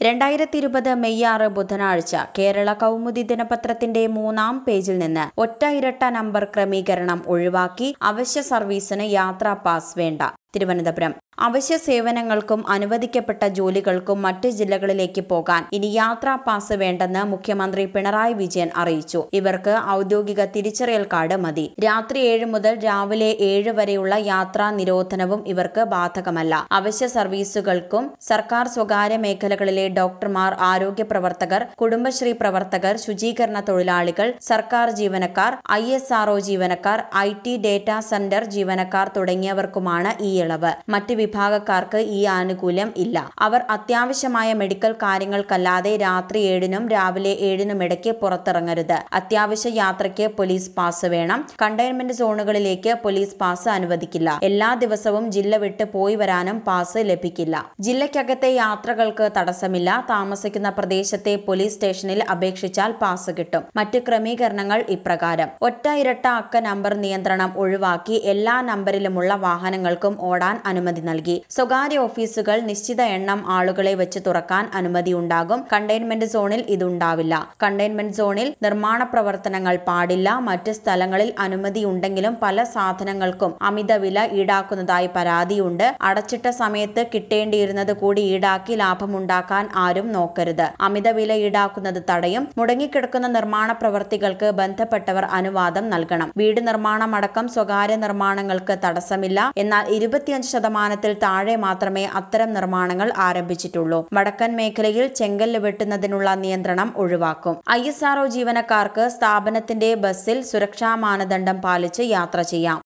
രണ്ടായിരത്തി ഇരുപത് മെയ് ആറ് ബുധനാഴ്ച കേരള കൗമുദി ദിനപത്രത്തിന്റെ മൂന്നാം പേജിൽ നിന്ന് ഒറ്റ ഇരട്ട നമ്പർ ക്രമീകരണം ഒഴിവാക്കി അവശ്യ സർവീസിന് യാത്രാ പാസ് വേണ്ട തിരുവനന്തപുരം അവശ്യ സേവനങ്ങൾക്കും അനുവദിക്കപ്പെട്ട ജോലികൾക്കും മറ്റ് ജില്ലകളിലേക്ക് പോകാൻ ഇനി യാത്രാ പാസ് വേണ്ടെന്ന് മുഖ്യമന്ത്രി പിണറായി വിജയൻ അറിയിച്ചു ഇവർക്ക് ഔദ്യോഗിക തിരിച്ചറിയൽ കാർഡ് മതി രാത്രി ഏഴ് മുതൽ രാവിലെ ഏഴ് വരെയുള്ള യാത്രാ നിരോധനവും ഇവർക്ക് ബാധകമല്ല അവശ്യ സർവീസുകൾക്കും സർക്കാർ സ്വകാര്യ മേഖലകളിലെ ഡോക്ടർമാർ ആരോഗ്യ പ്രവർത്തകർ കുടുംബശ്രീ പ്രവർത്തകർ ശുചീകരണ തൊഴിലാളികൾ സർക്കാർ ജീവനക്കാർ ഐ എസ് ആർഒ ജീവനക്കാർ ഐ ടി ഡേറ്റാ സെന്റർ ജീവനക്കാർ തുടങ്ങിയവർക്കുമാണ് ഈ ഇളവ് മറ്റ് വിഭാഗക്കാർക്ക് ഈ ആനുകൂല്യം ഇല്ല അവർ അത്യാവശ്യമായ മെഡിക്കൽ കാര്യങ്ങൾക്കല്ലാതെ രാത്രി ഏഴിനും രാവിലെ ഏഴിനും ഇടയ്ക്ക് പുറത്തിറങ്ങരുത് അത്യാവശ്യ യാത്രയ്ക്ക് പോലീസ് പാസ് വേണം കണ്ടെയ്ൻമെന്റ് സോണുകളിലേക്ക് പോലീസ് പാസ് അനുവദിക്കില്ല എല്ലാ ദിവസവും ജില്ല വിട്ട് പോയി വരാനും പാസ് ലഭിക്കില്ല ജില്ലയ്ക്കകത്തെ യാത്രകൾക്ക് തടസ്സമില്ല താമസിക്കുന്ന പ്രദേശത്തെ പോലീസ് സ്റ്റേഷനിൽ അപേക്ഷിച്ചാൽ പാസ് കിട്ടും മറ്റ് ക്രമീകരണങ്ങൾ ഇപ്രകാരം ഒറ്റ ഇരട്ട അക്ക നമ്പർ നിയന്ത്രണം ഒഴിവാക്കി എല്ലാ നമ്പരിലുമുള്ള വാഹനങ്ങൾക്കും ഓടാൻ അനുമതി നൽകി സ്വകാര്യ ഓഫീസുകൾ നിശ്ചിത എണ്ണം ആളുകളെ വെച്ച് തുറക്കാൻ അനുമതിയുണ്ടാകും കണ്ടെയ്ൻമെന്റ് സോണിൽ ഇതുണ്ടാവില്ല കണ്ടെയ്ൻമെന്റ് സോണിൽ നിർമ്മാണ പ്രവർത്തനങ്ങൾ പാടില്ല മറ്റ് സ്ഥലങ്ങളിൽ അനുമതിയുണ്ടെങ്കിലും പല സാധനങ്ങൾക്കും അമിത വില ഈടാക്കുന്നതായി പരാതിയുണ്ട് അടച്ചിട്ട സമയത്ത് കിട്ടേണ്ടിയിരുന്നത് കൂടി ഈടാക്കി ലാഭമുണ്ടാക്കാൻ ആരും നോക്കരുത് അമിത വില ഈടാക്കുന്നത് തടയും മുടങ്ങിക്കിടക്കുന്ന നിർമ്മാണ പ്രവർത്തികൾക്ക് ബന്ധപ്പെട്ടവർ അനുവാദം നൽകണം വീട് നിർമ്മാണം അടക്കം സ്വകാര്യ നിർമ്മാണങ്ങൾക്ക് തടസ്സമില്ല എന്നാൽ ഇരുപത്തിയഞ്ച് ശതമാനത്തിൽ താഴെ മാത്രമേ അത്തരം നിർമ്മാണങ്ങൾ ആരംഭിച്ചിട്ടുള്ളൂ വടക്കൻ മേഖലയിൽ ചെങ്കല്ല് വെട്ടുന്നതിനുള്ള നിയന്ത്രണം ഒഴിവാക്കും ഐ എസ് ആർഒ ജീവനക്കാർക്ക് സ്ഥാപനത്തിന്റെ ബസ്സിൽ സുരക്ഷാ മാനദണ്ഡം പാലിച്ച് യാത്ര ചെയ്യാം